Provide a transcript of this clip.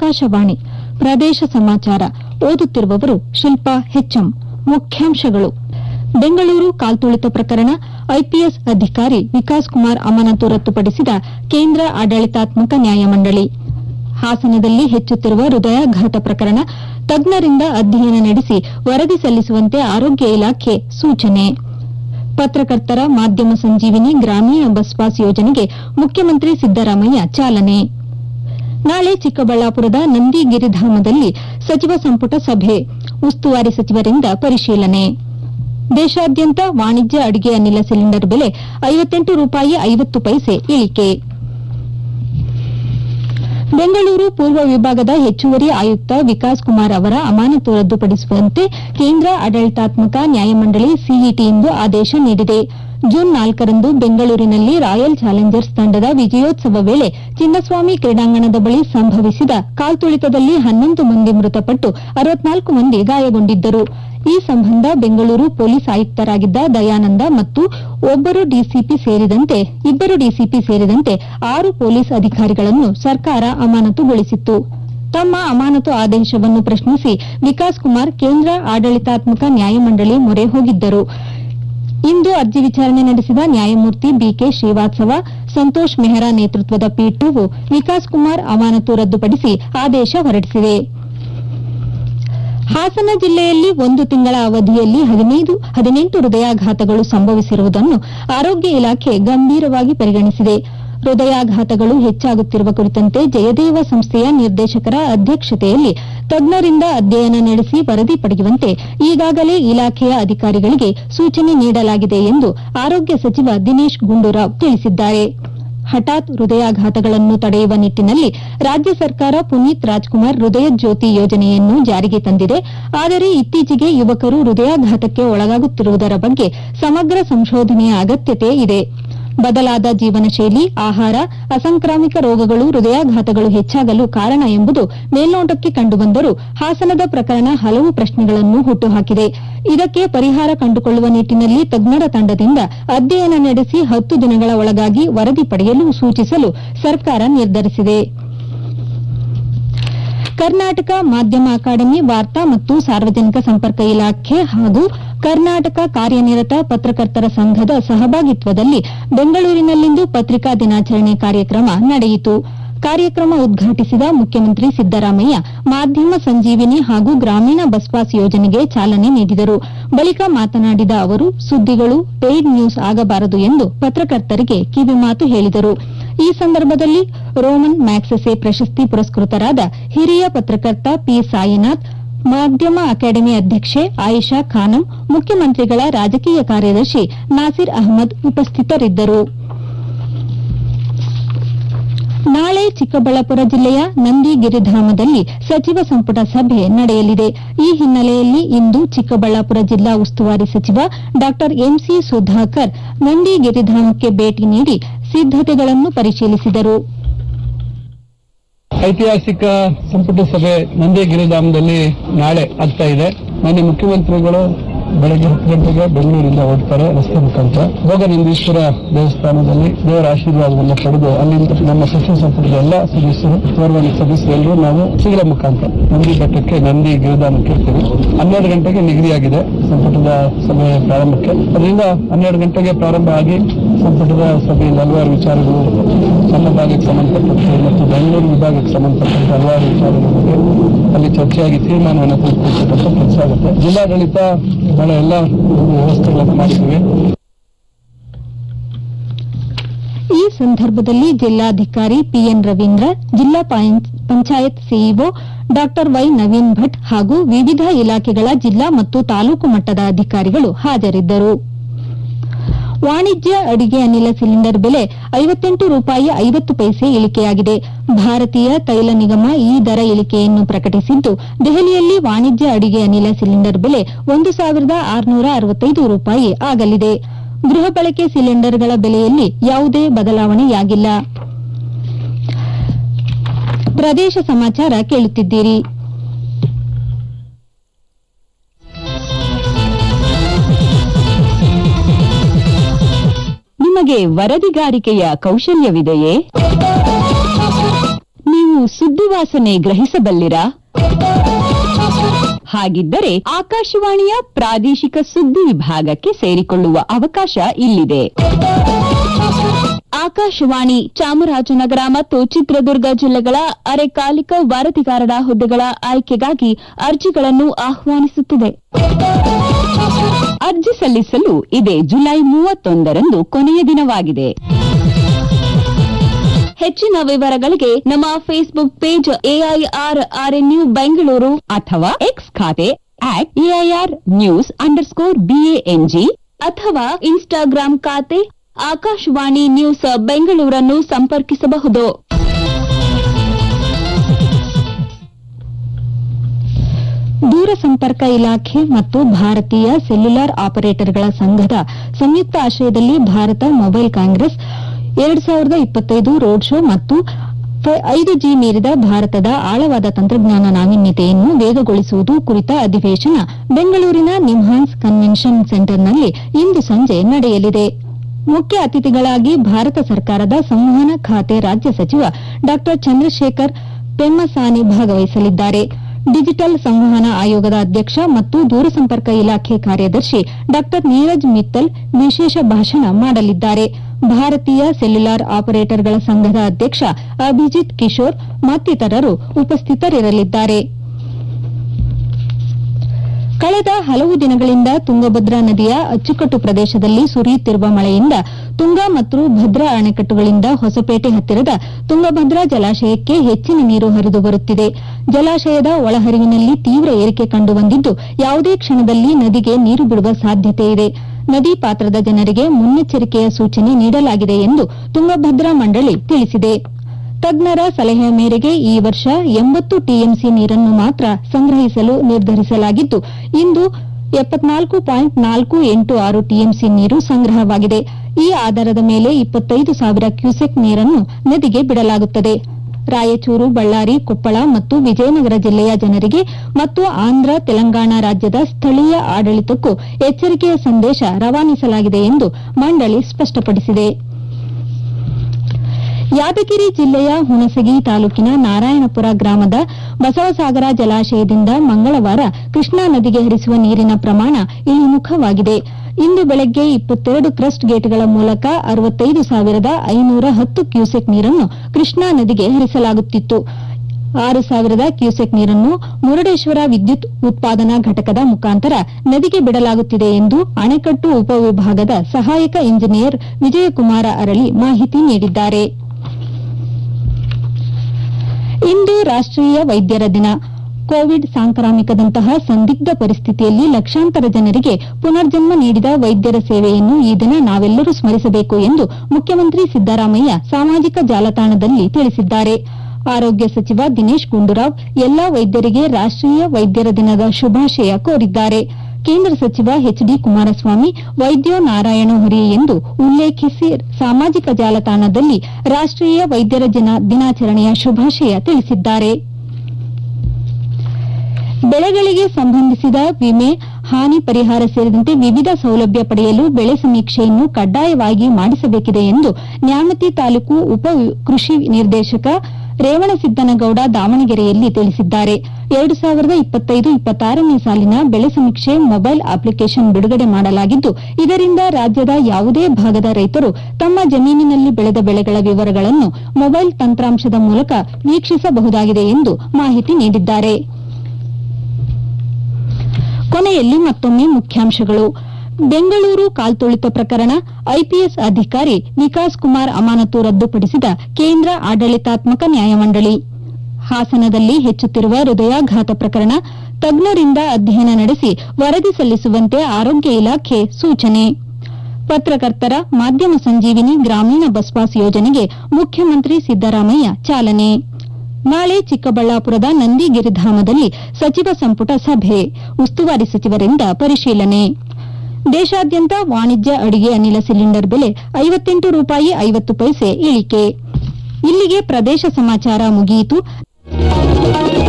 ಆಕಾಶವಾಣಿ ಪ್ರದೇಶ ಸಮಾಚಾರ ಓದುತ್ತಿರುವವರು ಶಿಲ್ಪಾ ಹೆಚ್ಎಂ ಮುಖ್ಯಾಂಶಗಳು ಬೆಂಗಳೂರು ಕಾಲ್ತುಳಿತ ಪ್ರಕರಣ ಐಪಿಎಸ್ ಅಧಿಕಾರಿ ವಿಕಾಸ್ ಕುಮಾರ್ ಅಮಾನತು ರದ್ದುಪಡಿಸಿದ ಕೇಂದ್ರ ಆಡಳಿತಾತ್ಮಕ ನ್ಯಾಯಮಂಡಳಿ ಹಾಸನದಲ್ಲಿ ಹೆಚ್ಚುತ್ತಿರುವ ಹೃದಯಾಘಾತ ಪ್ರಕರಣ ತಜ್ಞರಿಂದ ಅಧ್ಯಯನ ನಡೆಸಿ ವರದಿ ಸಲ್ಲಿಸುವಂತೆ ಆರೋಗ್ಯ ಇಲಾಖೆ ಸೂಚನೆ ಪತ್ರಕರ್ತರ ಮಾಧ್ಯಮ ಸಂಜೀವಿನಿ ಗ್ರಾಮೀಣ ಬಸ್ ಪಾಸ್ ಯೋಜನೆಗೆ ಮುಖ್ಯಮಂತ್ರಿ ಸಿದ್ದರಾಮಯ್ಯ ಚಾಲನೆ ನಾಳೆ ಚಿಕ್ಕಬಳ್ಳಾಪುರದ ನಂದಿ ಗಿರಿಧಾಮದಲ್ಲಿ ಸಚಿವ ಸಂಪುಟ ಸಭೆ ಉಸ್ತುವಾರಿ ಸಚಿವರಿಂದ ಪರಿಶೀಲನೆ ದೇಶಾದ್ಯಂತ ವಾಣಿಜ್ಯ ಅಡುಗೆ ಅನಿಲ ಸಿಲಿಂಡರ್ ಬೆಲೆ ಐವತ್ತೆಂಟು ರೂಪಾಯಿ ಐವತ್ತು ಪೈಸೆ ಇಳಿಕೆ ಬೆಂಗಳೂರು ಪೂರ್ವ ವಿಭಾಗದ ಹೆಚ್ಚುವರಿ ಆಯುಕ್ತ ವಿಕಾಸ್ ಕುಮಾರ್ ಅವರ ಅಮಾನತು ರದ್ದುಪಡಿಸುವಂತೆ ಕೇಂದ್ರ ಆಡಳಿತಾತ್ಮಕ ನ್ಯಾಯಮಂಡಳಿ ಸಿಇಟಿ ಇಂದು ಆದೇಶ ನೀಡಿದೆ ಜೂನ್ ನಾಲ್ಕರಂದು ಬೆಂಗಳೂರಿನಲ್ಲಿ ರಾಯಲ್ ಚಾಲೆಂಜರ್ಸ್ ತಂಡದ ವಿಜಯೋತ್ಸವ ವೇಳೆ ಚಿನ್ನಸ್ವಾಮಿ ಕ್ರೀಡಾಂಗಣದ ಬಳಿ ಸಂಭವಿಸಿದ ಕಾಲ್ತುಳಿತದಲ್ಲಿ ಹನ್ನೊಂದು ಮಂದಿ ಮೃತಪಟ್ಟು ಅರವತ್ನಾಲ್ಕು ಮಂದಿ ಗಾಯಗೊಂಡಿದ್ದರು ಈ ಸಂಬಂಧ ಬೆಂಗಳೂರು ಪೊಲೀಸ್ ಆಯುಕ್ತರಾಗಿದ್ದ ದಯಾನಂದ ಮತ್ತು ಒಬ್ಬರು ಡಿಸಿಪಿ ಸೇರಿದಂತೆ ಇಬ್ಬರು ಡಿಸಿಪಿ ಸೇರಿದಂತೆ ಆರು ಪೊಲೀಸ್ ಅಧಿಕಾರಿಗಳನ್ನು ಸರ್ಕಾರ ಅಮಾನತುಗೊಳಿಸಿತ್ತು ತಮ್ಮ ಅಮಾನತು ಆದೇಶವನ್ನು ಪ್ರಶ್ನಿಸಿ ವಿಕಾಸ್ ಕುಮಾರ್ ಕೇಂದ್ರ ಆಡಳಿತಾತ್ಮಕ ನ್ಯಾಯಮಂಡಳಿ ಮೊರೆ ಹೋಗಿದ್ದರು ಇಂದು ಅರ್ಜಿ ವಿಚಾರಣೆ ನಡೆಸಿದ ನ್ಯಾಯಮೂರ್ತಿ ಬಿಕೆ ಶ್ರೀವಾತ್ಸವ ಸಂತೋಷ್ ಮೆಹ್ರಾ ನೇತೃತ್ವದ ಪೀಠವು ವಿಕಾಸ್ ಕುಮಾರ್ ಅಮಾನತು ರದ್ದುಪಡಿಸಿ ಆದೇಶ ಹೊರಡಿಸಿದೆ ಹಾಸನ ಜಿಲ್ಲೆಯಲ್ಲಿ ಒಂದು ತಿಂಗಳ ಅವಧಿಯಲ್ಲಿ ಹದಿನೆಂಟು ಹೃದಯಾಘಾತಗಳು ಸಂಭವಿಸಿರುವುದನ್ನು ಆರೋಗ್ಯ ಇಲಾಖೆ ಗಂಭೀರವಾಗಿ ಪರಿಗಣಿಸಿದೆ ಹೃದಯಾಘಾತಗಳು ಹೆಚ್ಚಾಗುತ್ತಿರುವ ಕುರಿತಂತೆ ಜಯದೇವ ಸಂಸ್ಥೆಯ ನಿರ್ದೇಶಕರ ಅಧ್ಯಕ್ಷತೆಯಲ್ಲಿ ತಜ್ಞರಿಂದ ಅಧ್ಯಯನ ನಡೆಸಿ ವರದಿ ಪಡೆಯುವಂತೆ ಈಗಾಗಲೇ ಇಲಾಖೆಯ ಅಧಿಕಾರಿಗಳಿಗೆ ಸೂಚನೆ ನೀಡಲಾಗಿದೆ ಎಂದು ಆರೋಗ್ಯ ಸಚಿವ ದಿನೇಶ್ ಗುಂಡೂರಾವ್ ತಿಳಿಸಿದ್ದಾರೆ ಹಠಾತ್ ಹೃದಯಾಘಾತಗಳನ್ನು ತಡೆಯುವ ನಿಟ್ಟಿನಲ್ಲಿ ರಾಜ್ಯ ಸರ್ಕಾರ ಪುನೀತ್ ರಾಜ್ಕುಮಾರ್ ಹೃದಯ ಜ್ಯೋತಿ ಯೋಜನೆಯನ್ನು ಜಾರಿಗೆ ತಂದಿದೆ ಆದರೆ ಇತ್ತೀಚೆಗೆ ಯುವಕರು ಹೃದಯಾಘಾತಕ್ಕೆ ಒಳಗಾಗುತ್ತಿರುವುದರ ಬಗ್ಗೆ ಸಮಗ್ರ ಸಂಶೋಧನೆಯ ಅಗತ್ಯತೆ ಇದೆ ಬದಲಾದ ಜೀವನ ಶೈಲಿ ಆಹಾರ ಅಸಂಕ್ರಾಮಿಕ ರೋಗಗಳು ಹೃದಯಾಘಾತಗಳು ಹೆಚ್ಚಾಗಲು ಕಾರಣ ಎಂಬುದು ಮೇಲ್ನೋಟಕ್ಕೆ ಕಂಡುಬಂದರೂ ಹಾಸನದ ಪ್ರಕರಣ ಹಲವು ಪ್ರಶ್ನೆಗಳನ್ನು ಹುಟ್ಟುಹಾಕಿದೆ ಇದಕ್ಕೆ ಪರಿಹಾರ ಕಂಡುಕೊಳ್ಳುವ ನಿಟ್ಟಿನಲ್ಲಿ ತಜ್ಞರ ತಂಡದಿಂದ ಅಧ್ಯಯನ ನಡೆಸಿ ಹತ್ತು ದಿನಗಳ ಒಳಗಾಗಿ ವರದಿ ಪಡೆಯಲು ಸೂಚಿಸಲು ಸರ್ಕಾರ ನಿರ್ಧರಿಸಿದೆ ಕರ್ನಾಟಕ ಮಾಧ್ಯಮ ಅಕಾಡೆಮಿ ವಾರ್ತಾ ಮತ್ತು ಸಾರ್ವಜನಿಕ ಸಂಪರ್ಕ ಇಲಾಖೆ ಹಾಗೂ ಕರ್ನಾಟಕ ಕಾರ್ಯನಿರತ ಪತ್ರಕರ್ತರ ಸಂಘದ ಸಹಭಾಗಿತ್ವದಲ್ಲಿ ಬೆಂಗಳೂರಿನಲ್ಲಿಂದು ಪತ್ರಿಕಾ ದಿನಾಚರಣೆ ಕಾರ್ಯಕ್ರಮ ನಡೆಯಿತು ಕಾರ್ಯಕ್ರಮ ಉದ್ಘಾಟಿಸಿದ ಮುಖ್ಯಮಂತ್ರಿ ಸಿದ್ದರಾಮಯ್ಯ ಮಾಧ್ಯಮ ಸಂಜೀವಿನಿ ಹಾಗೂ ಗ್ರಾಮೀಣ ಬಸ್ ಪಾಸ್ ಯೋಜನೆಗೆ ಚಾಲನೆ ನೀಡಿದರು ಬಳಿಕ ಮಾತನಾಡಿದ ಅವರು ಸುದ್ದಿಗಳು ಪೇಯ್ಡ್ ನ್ಯೂಸ್ ಆಗಬಾರದು ಎಂದು ಪತ್ರಕರ್ತರಿಗೆ ಕಿವಿಮಾತು ಹೇಳಿದರು ಈ ಸಂದರ್ಭದಲ್ಲಿ ರೋಮನ್ ಮ್ಯಾಗ್ಸೆಸೆ ಪ್ರಶಸ್ತಿ ಪುರಸ್ಕೃತರಾದ ಹಿರಿಯ ಪತ್ರಕರ್ತ ಪಿ ಸಾಯಿನಾಥ್ ಮಾಧ್ಯಮ ಅಕಾಡೆಮಿ ಅಧ್ಯಕ್ಷೆ ಆಯಿಷಾ ಖಾನಂ ಮುಖ್ಯಮಂತ್ರಿಗಳ ರಾಜಕೀಯ ಕಾರ್ಯದರ್ಶಿ ನಾಸಿರ್ ಅಹಮದ್ ಉಪಸ್ಥಿತರಿದ್ದರು ನಾಳೆ ಚಿಕ್ಕಬಳ್ಳಾಪುರ ಜಿಲ್ಲೆಯ ನಂದಿ ಗಿರಿಧಾಮದಲ್ಲಿ ಸಚಿವ ಸಂಪುಟ ಸಭೆ ನಡೆಯಲಿದೆ ಈ ಹಿನ್ನೆಲೆಯಲ್ಲಿ ಇಂದು ಚಿಕ್ಕಬಳ್ಳಾಪುರ ಜಿಲ್ಲಾ ಉಸ್ತುವಾರಿ ಸಚಿವ ಡಾ ಎಂಸಿ ಸುಧಾಕರ್ ನಂದಿ ಗಿರಿಧಾಮಕ್ಕೆ ಭೇಟಿ ನೀಡಿ ಸಿದ್ದತೆಗಳನ್ನು ಪರಿಶೀಲಿಸಿದರು ಐತಿಹಾಸಿಕ ಸಂಪುಟ ಸಭೆ ನಂದಿ ಗಿರಿಧಾಮದಲ್ಲಿ ನಾಳೆ ಆಗ್ತಾ ಇದೆ ಮಾನ್ಯ ಮುಖ್ಯಮಂತ್ರಿಗಳು ಬೆಳಗ್ಗೆ ಹತ್ತು ಗಂಟೆಗೆ ಬೆಂಗಳೂರಿಂದ ಹೊರಡ್ತಾರೆ ರಸ್ತೆ ಮುಖಾಂತರ ಭೋಗನಂದೀಶ್ವರ ದೇವಸ್ಥಾನದಲ್ಲಿ ದೇವರ ಆಶೀರ್ವಾದವನ್ನು ಪಡೆದು ಅಲ್ಲಿಂದ ನಮ್ಮ ಸಚಿವ ಸಂಪುಟದ ಎಲ್ಲ ಸದಸ್ಯರು ಗೌರವಾನ್ವಿತ ಸದಸ್ಯರೆಲ್ಲರೂ ನಾವು ಸಿಗಲ ಮುಖಾಂತರ ನಂದಿ ಬೆಟ್ಟಕ್ಕೆ ನಂದಿ ಗಿರಿಧಾಮಕ್ಕೆ ಇರ್ತೀವಿ ಹನ್ನೆರಡು ಗಂಟೆಗೆ ನಿಗದಿಯಾಗಿದೆ ಸಂಪುಟದ ಸಭೆ ಪ್ರಾರಂಭಕ್ಕೆ ಅದರಿಂದ ಹನ್ನೆರಡು ಗಂಟೆಗೆ ಪ್ರಾರಂಭ ಆಗಿ ಸಂಪುಟದ ಸಭೆಯಲ್ಲಿ ಹಲವಾರು ವಿಚಾರಗಳು ನಮ್ಮ ಭಾಗಕ್ಕೆ ಸಂಬಂಧಪಟ್ಟಂತೆ ಮತ್ತು ಬೆಂಗಳೂರು ವಿಭಾಗಕ್ಕೆ ಸಂಬಂಧಪಟ್ಟಂತೆ ಹಲವಾರು ವಿಚಾರಗಳ ಬಗ್ಗೆ ಅಲ್ಲಿ ಚರ್ಚೆಯಾಗಿ ತೀರ್ಮಾನವನ್ನು ತೆಗೆದುಕೊಳ್ತಕ್ಕಂಥ ಕೆಲಸ ಆಗುತ್ತೆ ಜಿಲ್ಲಾಡಳಿತ ಬಹಳ ಎಲ್ಲ ವ್ಯವಸ್ಥೆಗಳನ್ನು ಮಾಡಿದ್ದೀವಿ ಈ ಸಂದರ್ಭದಲ್ಲಿ ಜಿಲ್ಲಾಧಿಕಾರಿ ಪಿಎನ್ ರವೀಂದ್ರ ಜಿಲ್ಲಾ ಪಂಚಾಯತ್ ಸಿಇಒ ಡಾ ವೈ ನವೀನ್ ಭಟ್ ಹಾಗೂ ವಿವಿಧ ಇಲಾಖೆಗಳ ಜಿಲ್ಲಾ ಮತ್ತು ತಾಲೂಕು ಮಟ್ಟದ ಅಧಿಕಾರಿಗಳು ಹಾಜರಿದ್ದರು ವಾಣಿಜ್ಯ ಅಡಿಗೆ ಅನಿಲ ಸಿಲಿಂಡರ್ ಬೆಲೆ ಐವತ್ತೆಂಟು ರೂಪಾಯಿ ಐವತ್ತು ಪೈಸೆ ಇಳಿಕೆಯಾಗಿದೆ ಭಾರತೀಯ ತೈಲ ನಿಗಮ ಈ ದರ ಇಳಿಕೆಯನ್ನು ಪ್ರಕಟಿಸಿದ್ದು ದೆಹಲಿಯಲ್ಲಿ ವಾಣಿಜ್ಯ ಅಡಿಗೆ ಅನಿಲ ಸಿಲಿಂಡರ್ ಬೆಲೆ ಒಂದು ಸಾವಿರದ ಆರುನೂರ ಅರವತ್ತೈದು ರೂಪಾಯಿ ಆಗಲಿದೆ ಗೃಹ ಬಳಕೆ ಸಿಲಿಂಡರ್ಗಳ ಬೆಲೆಯಲ್ಲಿ ಯಾವುದೇ ಬದಲಾವಣೆಯಾಗಿಲ್ಲ ಪ್ರದೇಶ ಸಮಾಚಾರ ಕೇಳುತ್ತಿದ್ದೀರಿ ನಿಮಗೆ ವರದಿಗಾರಿಕೆಯ ಕೌಶಲ್ಯವಿದೆಯೇ ನೀವು ಸುದ್ದಿವಾಸನೆ ಗ್ರಹಿಸಬಲ್ಲಿರಾ ಹಾಗಿದ್ದರೆ ಆಕಾಶವಾಣಿಯ ಪ್ರಾದೇಶಿಕ ಸುದ್ದಿ ವಿಭಾಗಕ್ಕೆ ಸೇರಿಕೊಳ್ಳುವ ಅವಕಾಶ ಇಲ್ಲಿದೆ ಆಕಾಶವಾಣಿ ಚಾಮರಾಜನಗರ ಮತ್ತು ಚಿತ್ರದುರ್ಗ ಜಿಲ್ಲೆಗಳ ಅರೆಕಾಲಿಕ ವರದಿಗಾರರ ಹುದ್ದೆಗಳ ಆಯ್ಕೆಗಾಗಿ ಅರ್ಜಿಗಳನ್ನು ಆಹ್ವಾನಿಸುತ್ತಿದೆ ಅರ್ಜಿ ಸಲ್ಲಿಸಲು ಇದೇ ಜುಲೈ ಮೂವತ್ತೊಂದರಂದು ಕೊನೆಯ ದಿನವಾಗಿದೆ ಹೆಚ್ಚಿನ ವಿವರಗಳಿಗೆ ನಮ್ಮ Facebook page A I R R N U Bengaluru ಅಥವಾ ಎಕ್ಸ್ ಖಾತೆ at A I R news underscore B A N G ಅಥವಾ ಇನ್ಸ್ಟಾಗ್ರಾಂ ಖಾತೆ ಆಕಾಶವಾಣಿ ನ್ಯೂಸ್ ಬೆಂಗಳೂರನ್ನು ಸಂಪರ್ಕಿಸಬಹುದು ದೂರಸಂಪರ್ಕ ಇಲಾಖೆ ಮತ್ತು ಭಾರತೀಯ ಸೆಲ್ಯುಲಾರ್ ಆಪರೇಟರ್ಗಳ ಸಂಘದ ಸಂಯುಕ್ತ ಆಶ್ರಯದಲ್ಲಿ ಭಾರತ ಮೊಬೈಲ್ ಕಾಂಗ್ರೆಸ್ ಎರಡು ಸಾವಿರದ ಇಪ್ಪತ್ತೈದು ರೋಡ್ ಶೋ ಮತ್ತು ಐದು ಜಿ ಮೀರಿದ ಭಾರತದ ಆಳವಾದ ತಂತ್ರಜ್ಞಾನ ನಾವೀನ್ಯತೆಯನ್ನು ವೇಗಗೊಳಿಸುವುದು ಕುರಿತ ಅಧಿವೇಶನ ಬೆಂಗಳೂರಿನ ನಿಮ್ಹಾನ್ಸ್ ಕನ್ವೆನ್ಷನ್ ಸೆಂಟರ್ನಲ್ಲಿ ಇಂದು ಸಂಜೆ ನಡೆಯಲಿದೆ ಮುಖ್ಯ ಅತಿಥಿಗಳಾಗಿ ಭಾರತ ಸರ್ಕಾರದ ಸಂವಹನ ಖಾತೆ ರಾಜ್ಯ ಸಚಿವ ಡಾ ಚಂದ್ರಶೇಖರ್ ಪೆಮ್ಮಸಾನಿ ಭಾಗವಹಿಸಲಿದ್ದಾರೆ ಡಿಜಿಟಲ್ ಸಂವಹನ ಆಯೋಗದ ಅಧ್ಯಕ್ಷ ಮತ್ತು ದೂರಸಂಪರ್ಕ ಇಲಾಖೆ ಕಾರ್ಯದರ್ಶಿ ಡಾ ನೀರಜ್ ಮಿತ್ತಲ್ ವಿಶೇಷ ಭಾಷಣ ಮಾಡಲಿದ್ದಾರೆ ಭಾರತೀಯ ಸೆಲ್ಯುಲಾರ್ ಆಪರೇಟರ್ಗಳ ಸಂಘದ ಅಧ್ಯಕ್ಷ ಅಭಿಜಿತ್ ಕಿಶೋರ್ ಮತ್ತಿತರರು ಉಪಸ್ಥಿತರಿರಲಿದ್ದಾರೆ ಕಳೆದ ಹಲವು ದಿನಗಳಿಂದ ತುಂಗಭದ್ರಾ ನದಿಯ ಅಚ್ಚುಕಟ್ಟು ಪ್ರದೇಶದಲ್ಲಿ ಸುರಿಯುತ್ತಿರುವ ಮಳೆಯಿಂದ ತುಂಗಾ ಮತ್ತು ಭದ್ರಾ ಅಣೆಕಟ್ಟುಗಳಿಂದ ಹೊಸಪೇಟೆ ಹತ್ತಿರದ ತುಂಗಭದ್ರಾ ಜಲಾಶಯಕ್ಕೆ ಹೆಚ್ಚಿನ ನೀರು ಹರಿದು ಬರುತ್ತಿದೆ ಜಲಾಶಯದ ಒಳಹರಿವಿನಲ್ಲಿ ತೀವ್ರ ಏರಿಕೆ ಕಂಡುಬಂದಿದ್ದು ಯಾವುದೇ ಕ್ಷಣದಲ್ಲಿ ನದಿಗೆ ನೀರು ಬಿಡುವ ಸಾಧ್ಯತೆ ಇದೆ ನದಿ ಪಾತ್ರದ ಜನರಿಗೆ ಮುನ್ನೆಚ್ಚರಿಕೆಯ ಸೂಚನೆ ನೀಡಲಾಗಿದೆ ಎಂದು ತುಂಗಭದ್ರಾ ಮಂಡಳಿ ತಿಳಿಸಿದೆ ತಜ್ಞರ ಸಲಹೆ ಮೇರೆಗೆ ಈ ವರ್ಷ ಎಂಬತ್ತು ಟಿಎಂಸಿ ನೀರನ್ನು ಮಾತ್ರ ಸಂಗ್ರಹಿಸಲು ನಿರ್ಧರಿಸಲಾಗಿದ್ದು ಇಂದು ಎಪ್ಪತ್ನಾಲ್ಕು ಪಾಯಿಂಟ್ ನಾಲ್ಕು ಎಂಟು ಆರು ಟಿಎಂಸಿ ನೀರು ಸಂಗ್ರಹವಾಗಿದೆ ಈ ಆಧಾರದ ಮೇಲೆ ಇಪ್ಪತ್ತೈದು ಸಾವಿರ ಕ್ಯೂಸೆಕ್ ನೀರನ್ನು ನದಿಗೆ ಬಿಡಲಾಗುತ್ತದೆ ರಾಯಚೂರು ಬಳ್ಳಾರಿ ಕೊಪ್ಪಳ ಮತ್ತು ವಿಜಯನಗರ ಜಿಲ್ಲೆಯ ಜನರಿಗೆ ಮತ್ತು ಆಂಧ್ರ ತೆಲಂಗಾಣ ರಾಜ್ಯದ ಸ್ಥಳೀಯ ಆಡಳಿತಕ್ಕೂ ಎಚ್ಚರಿಕೆಯ ಸಂದೇಶ ರವಾನಿಸಲಾಗಿದೆ ಎಂದು ಮಂಡಳಿ ಸ್ಪಷ್ಟಪಡಿಸಿದೆ ಯಾದಗಿರಿ ಜಿಲ್ಲೆಯ ಹುಣಸಗಿ ತಾಲೂಕಿನ ನಾರಾಯಣಪುರ ಗ್ರಾಮದ ಬಸವಸಾಗರ ಜಲಾಶಯದಿಂದ ಮಂಗಳವಾರ ಕೃಷ್ಣಾ ನದಿಗೆ ಹರಿಸುವ ನೀರಿನ ಪ್ರಮಾಣ ಇಳಿಮುಖವಾಗಿದೆ ಇಂದು ಬೆಳಗ್ಗೆ ಇಪ್ಪತ್ತೆರಡು ಕ್ರಸ್ಟ್ ಗೇಟ್ಗಳ ಮೂಲಕ ಅರವತ್ತೈದು ಸಾವಿರದ ಐನೂರ ಹತ್ತು ಕ್ಯೂಸೆಕ್ ನೀರನ್ನು ಕೃಷ್ಣಾ ನದಿಗೆ ಹರಿಸಲಾಗುತ್ತಿತ್ತು ಆರು ಸಾವಿರದ ಕ್ಯೂಸೆಕ್ ನೀರನ್ನು ಮುರುಡೇಶ್ವರ ವಿದ್ಯುತ್ ಉತ್ಪಾದನಾ ಘಟಕದ ಮುಖಾಂತರ ನದಿಗೆ ಬಿಡಲಾಗುತ್ತಿದೆ ಎಂದು ಅಣೆಕಟ್ಟು ಉಪವಿಭಾಗದ ಸಹಾಯಕ ಇಂಜಿನಿಯರ್ ವಿಜಯಕುಮಾರ ಅರಳಿ ಮಾಹಿತಿ ನೀಡಿದ್ದಾರೆ ಇಂದು ರಾಷ್ಟೀಯ ವೈದ್ಯರ ದಿನ ಕೋವಿಡ್ ಸಾಂಕ್ರಾಮಿಕದಂತಹ ಸಂದಿಗ್ಧ ಪರಿಸ್ಥಿತಿಯಲ್ಲಿ ಲಕ್ಷಾಂತರ ಜನರಿಗೆ ಪುನರ್ಜನ್ಮ ನೀಡಿದ ವೈದ್ಯರ ಸೇವೆಯನ್ನು ಈ ದಿನ ನಾವೆಲ್ಲರೂ ಸ್ಮರಿಸಬೇಕು ಎಂದು ಮುಖ್ಯಮಂತ್ರಿ ಸಿದ್ದರಾಮಯ್ಯ ಸಾಮಾಜಿಕ ಜಾಲತಾಣದಲ್ಲಿ ತಿಳಿಸಿದ್ದಾರೆ ಆರೋಗ್ಯ ಸಚಿವ ದಿನೇಶ್ ಗುಂಡೂರಾವ್ ಎಲ್ಲಾ ವೈದ್ಯರಿಗೆ ರಾಷ್ಟೀಯ ವೈದ್ಯರ ದಿನದ ಶುಭಾಶಯ ಕೋರಿದ್ದಾರೆ ಕೇಂದ್ರ ಸಚಿವ ಎಚ್ ಡಿ ಕುಮಾರಸ್ವಾಮಿ ವೈದ್ಯೋ ನಾರಾಯಣ ಹರಿ ಎಂದು ಉಲ್ಲೇಖಿಸಿ ಸಾಮಾಜಿಕ ಜಾಲತಾಣದಲ್ಲಿ ರಾಷ್ಟೀಯ ವೈದ್ಯರ ದಿನಾಚರಣೆಯ ಶುಭಾಶಯ ತಿಳಿಸಿದ್ದಾರೆ ಬೆಳೆಗಳಿಗೆ ಸಂಬಂಧಿಸಿದ ವಿಮೆ ಹಾನಿ ಪರಿಹಾರ ಸೇರಿದಂತೆ ವಿವಿಧ ಸೌಲಭ್ಯ ಪಡೆಯಲು ಬೆಳೆ ಸಮೀಕ್ಷೆಯನ್ನು ಕಡ್ಡಾಯವಾಗಿ ಮಾಡಿಸಬೇಕಿದೆ ಎಂದು ನ್ಯಾಮತಿ ತಾಲೂಕು ಉಪ ಕೃಷಿ ನಿರ್ದೇಶಕ ರೇವಣಸಿದ್ದನಗೌಡ ದಾವಣಗೆರೆಯಲ್ಲಿ ತಿಳಿಸಿದ್ದಾರೆ ಎರಡು ಸಾವಿರದ ಇಪ್ಪತ್ತೈದು ಇಪ್ಪತ್ತಾರನೇ ಸಾಲಿನ ಬೆಳೆ ಸಮೀಕ್ಷೆ ಮೊಬೈಲ್ ಅಪ್ಲಿಕೇಶನ್ ಬಿಡುಗಡೆ ಮಾಡಲಾಗಿದ್ದು ಇದರಿಂದ ರಾಜ್ಯದ ಯಾವುದೇ ಭಾಗದ ರೈತರು ತಮ್ಮ ಜಮೀನಿನಲ್ಲಿ ಬೆಳೆದ ಬೆಳೆಗಳ ವಿವರಗಳನ್ನು ಮೊಬೈಲ್ ತಂತ್ರಾಂಶದ ಮೂಲಕ ವೀಕ್ಷಿಸಬಹುದಾಗಿದೆ ಎಂದು ಮಾಹಿತಿ ನೀಡಿದ್ದಾರೆ ಕೊನೆಯಲ್ಲಿ ಮತ್ತೊಮ್ಮೆ ಮುಖ್ಯಾಂಶಗಳು ಬೆಂಗಳೂರು ಕಾಲ್ತುಳಿತ ಪ್ರಕರಣ ಐಪಿಎಸ್ ಅಧಿಕಾರಿ ವಿಕಾಸ್ ಕುಮಾರ್ ಅಮಾನತು ರದ್ದುಪಡಿಸಿದ ಕೇಂದ್ರ ಆಡಳಿತಾತ್ಮಕ ನ್ಯಾಯಮಂಡಳಿ ಹಾಸನದಲ್ಲಿ ಹೆಚ್ಚುತ್ತಿರುವ ಹೃದಯಾಘಾತ ಪ್ರಕರಣ ತಜ್ಞರಿಂದ ಅಧ್ಯಯನ ನಡೆಸಿ ವರದಿ ಸಲ್ಲಿಸುವಂತೆ ಆರೋಗ್ಯ ಇಲಾಖೆ ಸೂಚನೆ ಪತ್ರಕರ್ತರ ಮಾಧ್ಯಮ ಸಂಜೀವಿನಿ ಗ್ರಾಮೀಣ ಬಸ್ ಪಾಸ್ ಯೋಜನೆಗೆ ಮುಖ್ಯಮಂತ್ರಿ ಸಿದ್ದರಾಮಯ್ಯ ಚಾಲನೆ ನಾಳೆ ಚಿಕ್ಕಬಳ್ಳಾಪುರದ ನಂದಿಗಿರಿಧಾಮದಲ್ಲಿ ಸಚಿವ ಸಂಪುಟ ಸಭೆ ಉಸ್ತುವಾರಿ ಸಚಿವರಿಂದ ಪರಿಶೀಲನೆ ದೇಶಾದ್ಯಂತ ವಾಣಿಜ್ಯ ಅಡಿಗೆ ಅನಿಲ ಸಿಲಿಂಡರ್ ಬೆಲೆ ಐವತ್ತೆಂಟು ರೂಪಾಯಿ ಐವತ್ತು ಪೈಸೆ ಇಳಿಕೆ ಇಲ್ಲಿಗೆ ಪ್ರದೇಶ ಸಮಾಚಾರ ಮುಗಿಯಿತು